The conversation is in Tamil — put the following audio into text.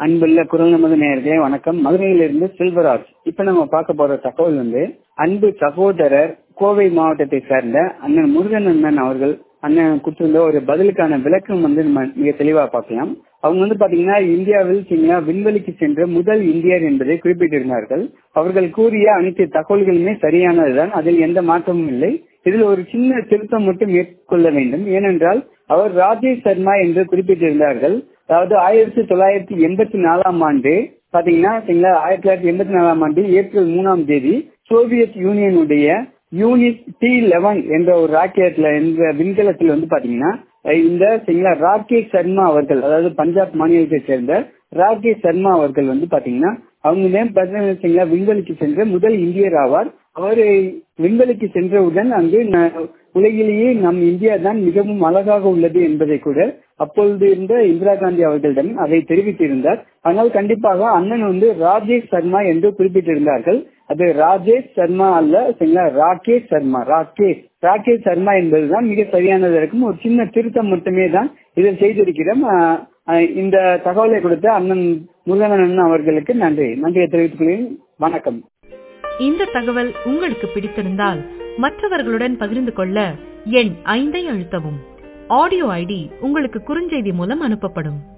அன்புள்ள குரல் நமது நேயர்களே வணக்கம் மதுரையிலிருந்து செல்வராஜ் இப்ப நம்ம பார்க்க போற தகவல் வந்து அன்பு சகோதரர் கோவை மாவட்டத்தை சேர்ந்த அண்ணன் முருகன் அண்ணன் அவர்கள் அண்ணன் கொடுத்திருந்த ஒரு பதிலுக்கான விளக்கம் வந்து நம்ம மிக தெளிவா பார்க்கலாம் அவங்க வந்து பாத்தீங்கன்னா இந்தியாவில் சரிங்களா விண்வெளிக்கு சென்ற முதல் இந்தியர் என்பதை குறிப்பிட்டிருந்தார்கள் அவர்கள் கூறிய அனைத்து தகவல்களுமே சரியானதுதான் அதில் எந்த மாற்றமும் இல்லை இதில் ஒரு சின்ன திருத்தம் மட்டும் மேற்கொள்ள வேண்டும் ஏனென்றால் அவர் ராஜேஷ் சர்மா என்று குறிப்பிட்டிருந்தார்கள் அதாவது ஆயிரத்தி தொள்ளாயிரத்தி எண்பத்தி நாலாம் ஆண்டு பாத்தீங்கன்னா சரிங்களா ஆயிரத்தி தொள்ளாயிரத்தி எண்பத்தி நாலாம் ஆண்டு ஏப்ரல் மூணாம் தேதி சோவியத் யூனியனுடைய யூனிட் டி லெவன் என்ற ஒரு ராக்கெட்ல என்ற விண்கலத்தில் வந்து பாத்தீங்கன்னா இந்த சரிங்களா ராகேஷ் சர்மா அவர்கள் அதாவது பஞ்சாப் மாநிலத்தை சேர்ந்த ராகேஷ் சர்மா அவர்கள் வந்து பாத்தீங்கன்னா அவங்க பார்த்தீங்கன்னா விண்வெளிக்கு சென்ற முதல் இந்தியர் ஆவார் அவர் விண்வெளிக்கு சென்றவுடன் அங்கு உலகிலேயே நம் இந்தியா தான் மிகவும் அழகாக உள்ளது என்பதை கூட அப்பொழுது இருந்த இந்திரா காந்தி அவர்களிடம் அதை தெரிவித்திருந்தார் ஆனால் கண்டிப்பாக அண்ணன் வந்து ராஜேஷ் சர்மா என்று குறிப்பிட்டிருந்தார்கள் அது ராஜேஷ் சர்மா அல்ல சரிங்களா ராகேஷ் சர்மா ராகேஷ் ராகேஷ் சர்மா என்பதுதான் மிக சரியானது இருக்கும் ஒரு சின்ன திருத்தம் மட்டுமே தான் இதில் செய்திருக்கிறோம் இந்த தகவலை கொடுத்த அண்ணன் முருகன் அவர்களுக்கு நன்றி நன்றியை தெரிவித்துக் கொள்கிறேன் வணக்கம் இந்த தகவல் உங்களுக்கு பிடித்திருந்தால் மற்றவர்களுடன் பகிர்ந்து கொள்ள எண் ஐந்தை அழுத்தவும் ஆடியோ ஐடி உங்களுக்கு குறுஞ்செய்தி மூலம் அனுப்பப்படும்